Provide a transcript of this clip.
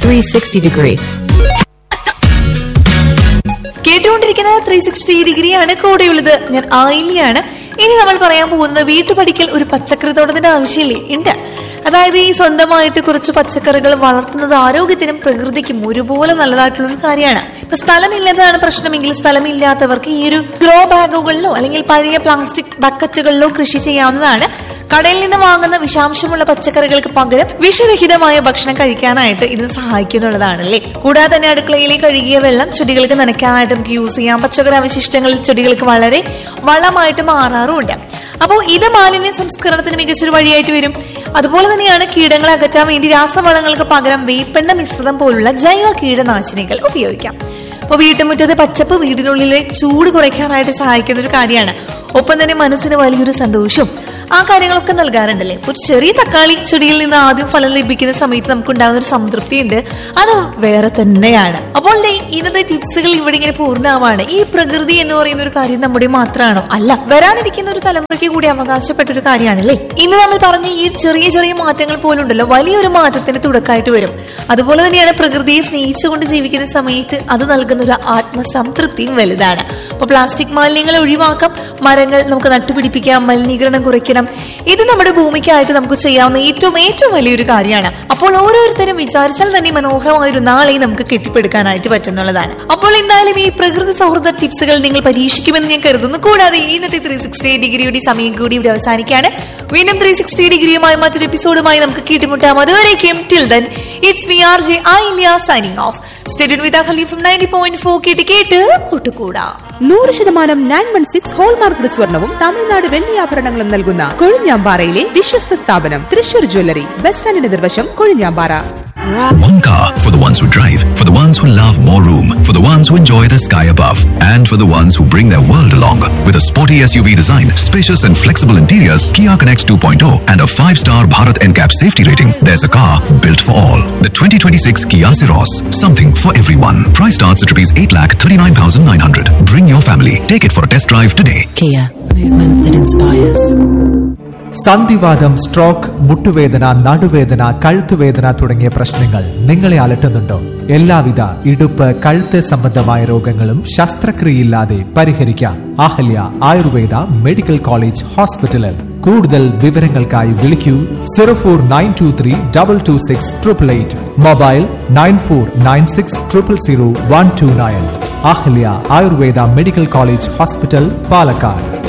360 degree. കേട്ടുകൊണ്ടിരിക്കുന്നത് three sixty ഡിഗ്രിയാണ് കൂടെയുള്ളത് ഞാൻ ആയില്യാണ് ഇനി നമ്മൾ പറയാൻ പോകുന്നത് വീട്ടുപടിക്കൽ ഒരു പച്ചക്കറി തോട്ടത്തിന്റെ ആവശ്യമില്ലേ ഉണ്ട് അതായത് ഈ സ്വന്തമായിട്ട് കുറച്ച് പച്ചക്കറികൾ വളർത്തുന്നത് ആരോഗ്യത്തിനും പ്രകൃതിക്കും ഒരുപോലെ നല്ലതായിട്ടുള്ള ഒരു കാര്യമാണ് ഇപ്പൊ സ്ഥലമില്ലാത്തതാണ് പ്രശ്നമെങ്കിൽ സ്ഥലമില്ലാത്തവർക്ക് ഈ ഒരു ഗ്രോ ബാഗുകളിലോ അല്ലെങ്കിൽ പഴയ പ്ലാസ്റ്റിക് ബക്കറ്റുകളിലോ കൃഷി ചെയ്യാവുന്നതാണ് കടയിൽ നിന്ന് വാങ്ങുന്ന വിഷാംശമുള്ള പച്ചക്കറികൾക്ക് പകരം വിഷരഹിതമായ ഭക്ഷണം കഴിക്കാനായിട്ട് ഇത് സഹായിക്കുന്നുള്ളതാണല്ലേ കൂടാതെ തന്നെ അടുക്കളയിലെ കഴുകിയ വെള്ളം ചെടികൾക്ക് നനയ്ക്കാനായിട്ട് നമുക്ക് യൂസ് ചെയ്യാം പച്ചക്കറി അവശിഷ്ടങ്ങൾ ചെടികൾക്ക് വളരെ വളമായിട്ട് മാറാറുമുണ്ട് അപ്പോൾ ഇത് മാലിന്യ സംസ്കരണത്തിന് മികച്ചൊരു വഴിയായിട്ട് വരും അതുപോലെ തന്നെയാണ് കീടങ്ങളെ അകറ്റാൻ വേണ്ടി രാസവളങ്ങൾക്ക് പകരം വേപ്പെണ്ണ മിശ്രിതം പോലുള്ള ജൈവ കീടനാശിനികൾ ഉപയോഗിക്കാം അപ്പോൾ വീട്ടുമുറ്റത്ത് പച്ചപ്പ് വീടിനുള്ളിലെ ചൂട് കുറയ്ക്കാനായിട്ട് സഹായിക്കുന്ന ഒരു കാര്യമാണ് ഒപ്പം തന്നെ മനസ്സിന് വലിയൊരു സന്തോഷവും ആ കാര്യങ്ങളൊക്കെ നൽകാറുണ്ടല്ലേ ഒരു ചെറിയ തക്കാളി ചെടിയിൽ നിന്ന് ആദ്യം ഫലം ലഭിക്കുന്ന സമയത്ത് നമുക്ക് ഉണ്ടാകുന്ന ഒരു സംതൃപ്തി ഉണ്ട് അത് വേറെ തന്നെയാണ് അപ്പോൾ ദേ ഇന്നത്തെ ടിപ്സുകൾ ഇവിടെ ഇങ്ങനെ പൂർണ്ണമാവാണ് ഈ പ്രകൃതി എന്ന് പറയുന്ന ഒരു കാര്യം നമ്മുടെ മാത്രമാണോ അല്ല വരാനിരിക്കുന്ന ഒരു തലമുറയ്ക്ക് കൂടി അവകാശപ്പെട്ട ഒരു കാര്യമാണല്ലേ ഇന്ന് നമ്മൾ പറഞ്ഞ ഈ ചെറിയ ചെറിയ മാറ്റങ്ങൾ പോലും ഉണ്ടല്ലോ വലിയൊരു മാറ്റത്തിന് തുടക്കമായിട്ട് വരും അതുപോലെ തന്നെയാണ് പ്രകൃതിയെ സ്നേഹിച്ചുകൊണ്ട് ജീവിക്കുന്ന സമയത്ത് അത് നൽകുന്ന ഒരു ആത്മസംതൃപ്തിയും വലുതാണ് അപ്പൊ പ്ലാസ്റ്റിക് മാലിന്യങ്ങൾ ഒഴിവാക്കാം മരങ്ങൾ നമുക്ക് നട്ടുപിടിപ്പിക്കാം മലിനീകരണം കുറയ്ക്കണം ഇത് നമ്മുടെ ഭൂമിക്കായിട്ട് നമുക്ക് ചെയ്യാവുന്ന ഏറ്റവും ഏറ്റവും വലിയൊരു കാര്യമാണ് അപ്പോൾ ഓരോരുത്തരും വിചാരിച്ചാൽ തന്നെ മനോഹരമായ ഒരു നാളെ നമുക്ക് കെട്ടിപ്പടുക്കാനായിട്ട് പറ്റുന്നുള്ളതാണ് അപ്പോൾ എന്തായാലും ഈ പ്രകൃതി സൗഹൃദ ടിപ്സുകൾ നിങ്ങൾ പരീക്ഷിക്കുമെന്ന് ഞാൻ കരുതുന്നു കൂടാതെ ഇന്നത്തെ ത്രീ സിക്സ്റ്റി ഡിഗ്രിയുടെ സമയം കൂടി ഇവിടെ അവസാനിക്കാണ് വീണ്ടും ത്രീ സിക്സ്റ്റി ഡിഗ്രിയുമായി മറ്റൊരു എപ്പിസോഡുമായി നമുക്ക് കേട്ടുമുട്ടാം അതുവരേക്കും till then it's V R J I signing off stadium with Khalif ninety point four കേട്ട് കേട്ട് കൂട്ടുകൂടാ നൂറ് ശതമാനം നയൻ വൺ സിക്സ് ഹോൾമാർക്ക് സ്വർണവും തമിഴ്നാട് വെള്ളിയാഭരണങ്ങളും നൽകുന്ന കൊഴിഞ്ഞാമ്പാറയിലെ വിശ്വസ്ത സ്ഥാപനം തൃശൂർ ജ്വല്ലറി ബസ് സ്റ്റാൻഡിന് നിർവശം Kozhinjampara One car for the ones who drive, for the ones who love more room, for the ones who enjoy the sky above, and for the ones who bring their world along. With a sporty SUV design, spacious and flexible interiors, Kia Connects 2.0, and a 5-star Bharat NCAP safety rating, there's a car built for all. The 2026 Kia Ceros, something for everyone. Price starts at rupees 8,39,900. Bring your family. Take it for a test drive today. Kia, movement that inspires. സന്ധിവാദം stroke മുട്ടുവേദന നടുവേദന കഴുത്തുവേദന തുടങ്ങിയ പ്രശ്നങ്ങൾ നിങ്ങളെ അലട്ടുന്നുണ്ടോ എല്ലാവിധ ഇടുപ്പ് കഴുത്ത് സംബന്ധമായ രോഗങ്ങളും ശസ്ത്രക്രിയയില്ലാതെ പരിഹരിക്കാം അഹല്യ ആയുർവേദ മെഡിക്കൽ കോളേജ് ഹോസ്പിറ്റലിൽ കൂടുതൽ വിവരങ്ങൾക്കായി വിളിക്കൂ zero four nine two three double two six triple eight mobile nine four nine six triple zero one two nine Ahalya Ayurveda medical college hospital Palakkad